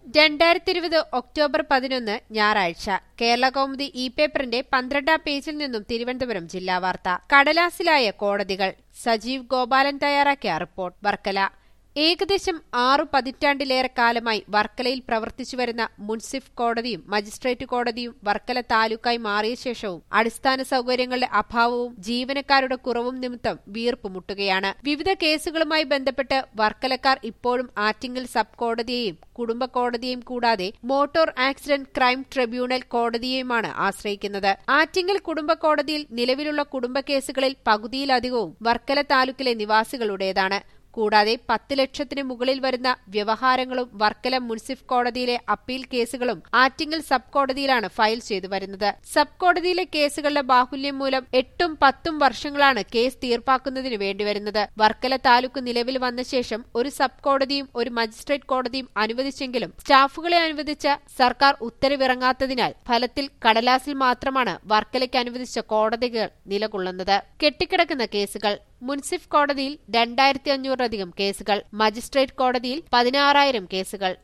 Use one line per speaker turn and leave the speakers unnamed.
രണ്ടായിരത്തി ഇരുപത് ഒക്ടോബർ പതിനൊന്ന് ഞായറാഴ്ച കേരള കൗമുദി ഇ പേപ്പറിന്റെ പന്ത്രണ്ടാം പേജിൽ നിന്നും തിരുവനന്തപുരം ജില്ലാ വാർത്ത കടലാസിലായ കോടതികൾ സജീവ് ഗോപാലൻ തയ്യാറാക്കിയ റിപ്പോർട്ട് വർക്കല ഏകദേശം ആറു പതിറ്റാണ്ടിലേറെ കാലമായി വർക്കലയിൽ പ്രവർത്തിച്ചുവരുന്ന മുൻസിഫ് കോടതിയും മജിസ്ട്രേറ്റ് കോടതിയും വർക്കല താലൂക്കായി മാറിയ ശേഷവും അടിസ്ഥാന സൗകര്യങ്ങളുടെ അഭാവവും ജീവനക്കാരുടെ കുറവും നിമിത്തം വീർപ്പ് മുട്ടുകയാണ് വിവിധ കേസുകളുമായി ബന്ധപ്പെട്ട് വർക്കലക്കാർ ഇപ്പോഴും ആറ്റിങ്ങൽ സബ് കോടതിയെയും കുടുംബ കോടതിയെയും കൂടാതെ മോട്ടോർ ആക്സിഡന്റ് ക്രൈം ട്രിബ്യൂണൽ കോടതിയെയുമാണ് ആശ്രയിക്കുന്നത് ആറ്റിങ്ങൽ കുടുംബ കോടതിയിൽ നിലവിലുള്ള കുടുംബ കേസുകളിൽ പകുതിയിലധികവും വർക്കല താലൂക്കിലെ നിവാസികളുടേതാണ് കൂടാതെ പത്ത് ലക്ഷത്തിന് മുകളിൽ വരുന്ന വ്യവഹാരങ്ങളും വർക്കല മുൻസിഫ് കോടതിയിലെ അപ്പീൽ കേസുകളും ആറ്റിങ്ങൽ സബ് കോടതിയിലാണ് ഫയൽ ചെയ്തു വരുന്നത് സബ് കോടതിയിലെ കേസുകളുടെ ബാഹുല്യം മൂലം എട്ടും പത്തും വർഷങ്ങളാണ് കേസ് തീർപ്പാക്കുന്നതിന് വേണ്ടിവരുന്നത് വർക്കല താലൂക്ക് നിലവിൽ വന്ന ശേഷം ഒരു സബ് കോടതിയും ഒരു മജിസ്ട്രേറ്റ് കോടതിയും അനുവദിച്ചെങ്കിലും സ്റ്റാഫുകളെ അനുവദിച്ച സർക്കാർ ഉത്തരവിറങ്ങാത്തതിനാൽ ഫലത്തിൽ കടലാസിൽ മാത്രമാണ് വർക്കലയ്ക്ക് അനുവദിച്ച കോടതികൾ നിലകൊള്ളുന്നത് കെട്ടിക്കിടക്കുന്ന കേസുകൾ മുൻസിഫ് കോടതിയിൽ രണ്ടായിരത്തി അഞ്ഞൂറിലധികം കേസുകൾ മജിസ്ട്രേറ്റ് കോടതിയിൽ പതിനാറായിരം കേസുകൾ